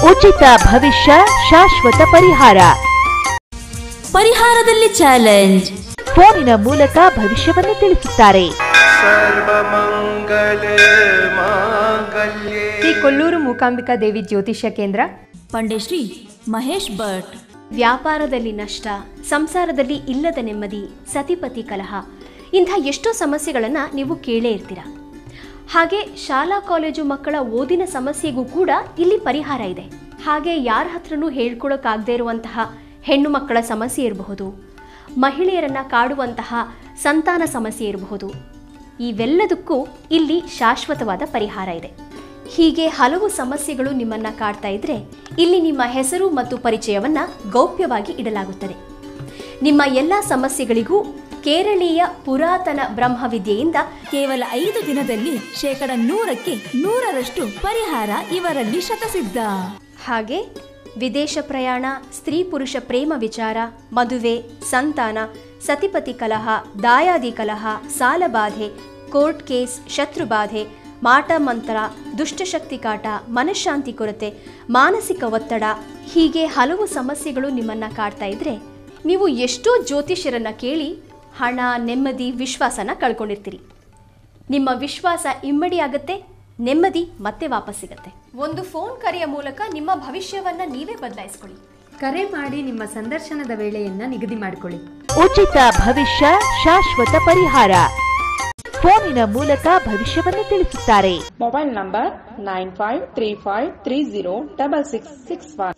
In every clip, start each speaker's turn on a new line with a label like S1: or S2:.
S1: ಉಚಿತ ಭವಿಷ್ಯ ಶಾಶ್ವತ ಪರಿಹಾರ
S2: ಪರಿಹಾರದಲ್ಲಿ ಚಾಲೆಂಜ್
S1: ಫೋನಿನ ಮೂಲಕ ಭವಿಷ್ಯವನ್ನು ತಿಳಿಸುತ್ತಾರೆ
S3: सर्वमङ्गले माङ्गल्ये
S4: ಶ್ರೀ ಕೊಲ್ಲೂರು ಮೂಕಾಂಬಿಕಾ ದೇವಿ ಜ್ಯೋತಿಷ್ಯ ಕೇಂದ್ರ
S2: ಪಂಡೇಶ್ರೀ ಮಹೇಶ್ ಭಟ್
S5: ವ್ಯಾಪಾರದಲ್ಲಿ ನಷ್ಟ ಸಂಸಾರದಲ್ಲಿ ಇಲ್ಲದ ನೆಮ್ಮದಿ ಸತಿಪತಿ ಕಲಹ ಇಂಥ ಎಷ್ಟೋ ಸಮಸ್ಯೆಗಳನ್ನು ನೀವು ಕೇಳೇ ಇರ್ತೀರ ಹಾಗೆ ಶಾಲಾ ಕಾಲೇಜು ಮಕ್ಕಳ ಓದಿನ ಸಮಸ್ಯೆಗೂ ಕೂಡ ಇಲ್ಲಿ ಪರಿಹಾರ ಇದೆ ಹಾಗೆ ಯಾರ ಹತ್ರನೂ ಹೇಳ್ಕೊಳಕ್ಕಾಗದೇ ಇರುವಂತಹ ಹೆಣ್ಣು ಮಕ್ಕಳ ಸಮಸ್ಯೆ ಇರಬಹುದು ಮಹಿಳೆಯರನ್ನ ಕಾಡುವಂತಹ ಸಂತಾನ ಸಮಸ್ಯೆ ಇರಬಹುದು ಇವೆಲ್ಲದಕ್ಕೂ ಇಲ್ಲಿ ಶಾಶ್ವತವಾದ ಪರಿಹಾರ ಇದೆ ಹೀಗೆ ಹಲವು ಸಮಸ್ಯೆಗಳು ನಿಮ್ಮನ್ನ ಕಾಡ್ತಾ ಇದ್ರೆ ಇಲ್ಲಿ ನಿಮ್ಮ ಹೆಸರು ಮತ್ತು ಪರಿಚಯವನ್ನ ಗೌಪ್ಯವಾಗಿ ಇಡಲಾಗುತ್ತದೆ ನಿಮ್ಮ ಎಲ್ಲ ಸಮಸ್ಯೆಗಳಿಗೂ ಕೇರಳೀಯ ಪುರಾತನ ಬ್ರಹ್ಮವಿದ್ಯೆಯಿಂದ
S2: ಕೇವಲ ಐದು ದಿನದಲ್ಲಿ ಶೇಕಡ ನೂರಕ್ಕೆ ನೂರರಷ್ಟು ಪರಿಹಾರ ಇವರಲ್ಲಿ ಶತಸಿದ್ಧ
S5: ಹಾಗೆ ವಿದೇಶ ಪ್ರಯಾಣ ಸ್ತ್ರೀ ಪುರುಷ ಪ್ರೇಮ ವಿಚಾರ ಮದುವೆ ಸಂತಾನ ಸತಿಪತಿ ಕಲಹ ದಾಯಾದಿ ಕಲಹ ಸಾಲಬಾಧೆ ಕೋರ್ಟ್ ಕೇಸ್ ಶತ್ರುಬಾಧೆ ಮಾಟ ಮಂತ್ರ ದುಷ್ಟಶಕ್ತಿ ಕಾಟ ಮನಃಶಾಂತಿ ಕೊರತೆ ಮಾನಸಿಕ ಒತ್ತಡ ಹೀಗೆ ಹಲವು ಸಮಸ್ಯೆಗಳು ನಿಮ್ಮನ್ನ ಕಾಡ್ತಾ ಇದ್ರೆ ನೀವು ಎಷ್ಟೋ ಜ್ಯೋತಿಷ್ಯರನ್ನ ಕೇಳಿ ಹಣ ನೆಮ್ಮದಿ ವಿಶ್ವಾಸನ ಕಳ್ಕೊಂಡಿರ್ತೀರಿ ನಿಮ್ಮ ವಿಶ್ವಾಸ ಇಮ್ಮಡಿ ಆಗುತ್ತೆ ನೆಮ್ಮದಿ ಮತ್ತೆ ವಾಪಸ್ ಸಿಗತ್ತೆ ಒಂದು ಫೋನ್ ಕರೆಯ ಮೂಲಕ ನಿಮ್ಮ ಭವಿಷ್ಯವನ್ನ ನೀವೇ ಬದಲಾಯಿಸ್ಕೊಳ್ಳಿ
S4: ಕರೆ ಮಾಡಿ ನಿಮ್ಮ ಸಂದರ್ಶನದ ವೇಳೆಯನ್ನ ನಿಗದಿ ಮಾಡಿಕೊಳ್ಳಿ
S1: ಉಚಿತ ಭವಿಷ್ಯ ಶಾಶ್ವತ ಪರಿಹಾರ ಫೋನಿನ ಮೂಲಕ ಭವಿಷ್ಯವನ್ನು ತಿಳಿಸುತ್ತಾರೆ
S6: mobile number nine five three five three zero double six six one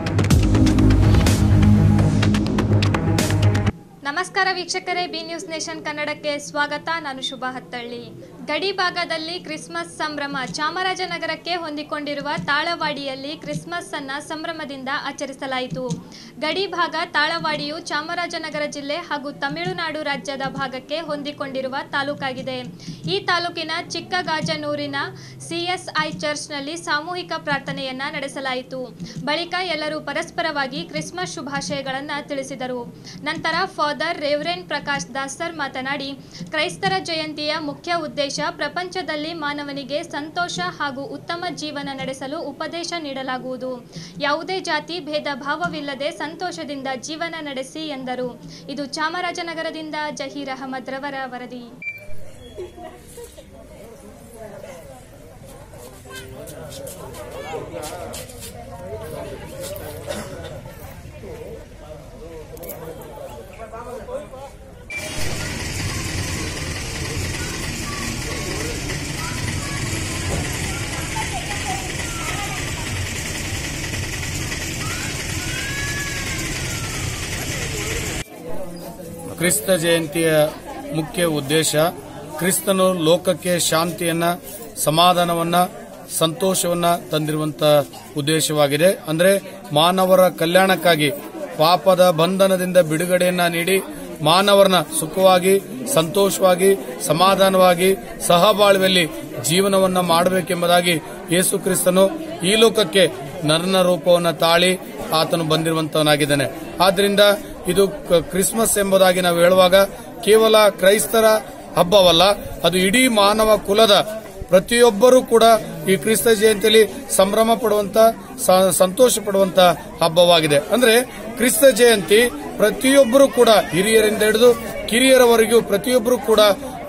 S7: ನಮಸ್ಕಾರ ವೀಕ್ಷಕರೇ ಬಿ ನ್ಯೂಸ್ ನೇಷನ್ ಕನ್ನಡಕ್ಕೆ ಸ್ವಾಗತ ನಾನು ಶುಭ ಹತ್ತಳ್ಳಿ ಗಡಿ ಭಾಗದಲ್ಲಿ ಕ್ರಿಸ್ಮಸ್ ಸಂಭ್ರಮ ಚಾಮರಾಜನಗರಕ್ಕೆ ಹೊಂದಿಕೊಂಡಿರುವ ತಾಳವಾಡಿಯಲ್ಲಿ ಕ್ರಿಸ್ಮಸ್ ಅನ್ನ ಸಂಭ್ರಮದಿಂದ ಆಚರಿಸಲಾಯಿತು ಗಡಿ ಭಾಗ ತಾಳವಾಡಿಯು ಚಾಮರಾಜನಗರ ಜಿಲ್ಲೆ ಹಾಗೂ ತಮಿಳುನಾಡು ರಾಜ್ಯದ ಭಾಗಕ್ಕೆ ಹೊಂದಿಕೊಂಡಿರುವ ತಾಲೂಕಾಗಿದೆ ಈ ತಾಲೂಕಿನ ಚಿಕ್ಕಗಾಜನೂರಿನ ಸಿಎಸ್ಐ ಚರ್ಚ್ನಲ್ಲಿ ಸಾಮೂಹಿಕ ಪ್ರಾರ್ಥನೆಯನ್ನ ನಡೆಸಲಾಯಿತು ಬಳಿಕ ಎಲ್ಲರೂ ಪರಸ್ಪರವಾಗಿ ಕ್ರಿಸ್ಮಸ್ ಶುಭಾಶಯಗಳನ್ನು ತಿಳಿಸಿದರು ನಂತರ ಫಾದರ್ ರೇವ್ರೆನ್ ಪ್ರಕಾಶ್ ದಾಸರ್ ಮಾತನಾಡಿ ಕ್ರೈಸ್ತರ ಜಯಂತಿಯ ಮುಖ್ಯ ಉದ್ದೇಶ ಪ್ರಪಂಚದಲ್ಲಿ ಮಾನವನಿಗೆ ಸಂತೋಷ ಹಾಗೂ ಉತ್ತಮ ಜೀವನ ನಡೆಸಲು ಉಪದೇಶ ನೀಡಲಾಗುವುದು ಯಾವುದೇ ಜಾತಿ ಭೇದ ಭಾವವಿಲ್ಲದೆ ಸಂತೋಷದಿಂದ ಜೀವನ ನಡೆಸಿ ಎಂದರು ಇದು ಚಾಮರಾಜನಗರದಿಂದ ಜಹೀರ್ ಅಹಮದ್ ರವರ ವರದಿ
S8: ಕ್ರಿಸ್ತ ಜಯಂತಿಯ ಮುಖ್ಯ ಉದ್ದೇಶ ಕ್ರಿಸ್ತನು ಲೋಕಕ್ಕೆ ಶಾಂತಿಯನ್ನ ಸಮಾಧಾನವನ್ನ ಸಂತೋಷವನ್ನ ತಂದಿರುವಂತ ಉದ್ದೇಶವಾಗಿದೆ ಅಂದ್ರೆ ಮಾನವರ ಕಲ್ಯಾಣಕ್ಕಾಗಿ ಪಾಪದ ಬಂಧನದಿಂದ ಬಿಡುಗಡೆಯನ್ನ ನೀಡಿ ಮಾನವರನ್ನ ಸುಖವಾಗಿ ಸಂತೋಷವಾಗಿ ಸಮಾಧಾನವಾಗಿ ಸಹಬಾಳ್ವೆಯಲ್ಲಿ ಜೀವನವನ್ನ ಮಾಡಬೇಕೆಂಬುದಾಗಿ ಯೇಸು ಕ್ರಿಸ್ತನು ಈ ಲೋಕಕ್ಕೆ ನರನ ರೂಪವನ್ನು ತಾಳಿ ಆತನು ಬಂದಿರುವಂತವನಾಗಿದ್ದಾನೆ ಆದ್ರಿಂದ ಇದು ಕ- ಕ್ರಿಸ್ಮಸ್ ಎಂಬುದಾಗಿ ನಾವು ಹೇಳುವಾಗ ಕೇವಲ ಕ್ರೈಸ್ತರ ಹಬ್ಬವಲ್ಲ ಅದು ಇಡೀ ಮಾನವ ಕುಲದ ಪ್ರತಿಯೊಬ್ಬರೂ ಕೂಡ ಈ ಕ್ರಿಸ್ತ ಜಯಂತಿಯಲ್ಲಿ ಸಂಭ್ರಮ ಪಡುವಂತ ಸ- ಸಂತೋಷ ಪಡುವಂತ ಹಬ್ಬವಾಗಿದೆ ಅಂದ್ರೆ ಕ್ರಿಸ್ತ ಜಯಂತಿ ಪ್ರತಿಯೊಬ್ಬರು ಕೂಡ ಹಿರಿಯರಿಂದ ಹಿಡಿದು ಕಿರಿಯರವರೆಗೂ ಪ್ರತಿಯೊಬ್ಬರು ಕೂಡ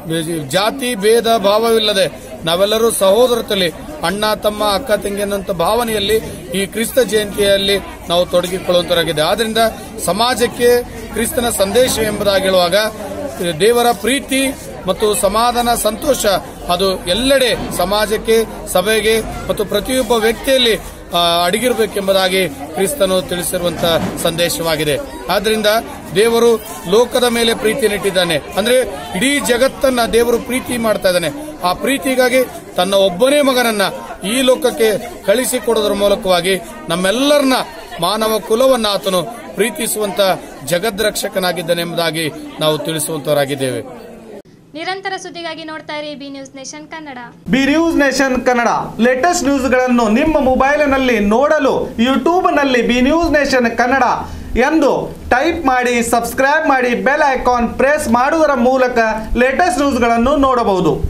S8: ಜಾತಿ ಭೇದ ಭಾವವಿಲ್ಲದೆ ನಾವೆಲ್ಲರೂ ಸಹೋದರತೆಯಲ್ಲಿ ಅಣ್ಣ ತಮ್ಮ ಅಕ್ಕ ತಂಗಿ ಅನ್ನುವಂಥ ಭಾವನೆಯಲ್ಲಿ ಈ ಕ್ರಿಸ್ತ ಜಯಂತಿಯಲ್ಲಿ ನಾವು ತೊಡಗಿಕೊಳ್ಳುವಂತರಾಗಿದೆ ಆದ್ರಿಂದ ಸಮಾಜಕ್ಕೆ ಕ್ರಿಸ್ತನ ಸಂದೇಶ ಎಂಬುದಾಗಿ ಹೇಳುವಾಗ ದೇವರ ಪ್ರೀತಿ ಮತ್ತು ಸಮಾಧಾನ ಸಂತೋಷ ಅದು ಎಲ್ಲೆಡೆ ಸಮಾಜಕ್ಕೆ ಸಭೆಗೆ ಮತ್ತು ಪ್ರತಿಯೊಬ್ಬ ವ್ಯಕ್ತಿಯಲ್ಲಿ ಆ, ಅಡಗಿರಬೇಕೆಂಬುದಾಗಿ ಕ್ರಿಸ್ತನು ತಿಳಿಸಿರುವಂತಹ ಸಂದೇಶವಾಗಿದೆ ಆದ್ರಿಂದ ದೇವರು ಲೋಕದ ಮೇಲೆ ಪ್ರೀತಿಯನ್ನಿಟ್ಟಿದ್ದಾನೆ ಅಂದ್ರೆ ಇಡೀ ಜಗತ್ತನ್ನ ದೇವರು ಪ್ರೀತಿ ಮಾಡ್ತಾ ಇದ್ದಾನೆ ಆ ಪ್ರೀತಿಗಾಗಿ ತನ್ನ ಒಬ್ಬನೇ ಮಗನನ್ನ ಈ ಲೋಕಕ್ಕೆ ಕಳಿಸಿಕೊಡೋದ್ರ ಮೂಲಕವಾಗಿ ನಮ್ಮೆಲ್ಲರನ್ನ ಮಾನವ ಕುಲವನ್ನ ಆತನು ಪ್ರೀತಿಸುವಂತ ಜಗದ್ರಕ್ಷಕನಾಗಿದ್ದಾನೆ ಎಂಬುದಾಗಿ ನಾವು ತಿಳಿಸುವಂತವರಾಗಿದ್ದೇವೆ
S7: ನಿರಂತರ ಸುದ್ದಿಗಾಗಿ ನೋಡ್ತಾ ಇರಿ B News Nation Kannada
S9: B News Nation Kannada latest ನ್ಯೂಸ್ಗಳನ್ನು ನಿಮ್ಮ ಮೊಬೈಲಿನಲ್ಲಿ ನೋಡಲು ಯೂಟ್ಯೂಬ್ನಲ್ಲಿ ಬಿ ನ್ಯೂಸ್ ನೇಷನ್ ಕನ್ನಡ ಎಂದು ಟೈಪ್ ಮಾಡಿ ಸಬ್ಸ್ಕ್ರೈಬ್ ಮಾಡಿ ಬೆಲ್ ಐಕಾನ್ ಪ್ರೆಸ್ ಮಾಡುವುದರ ಮೂಲಕ ಲೇಟೆಸ್ಟ್ ನ್ಯೂಸ್ಗಳನ್ನು ನೋಡಬಹುದು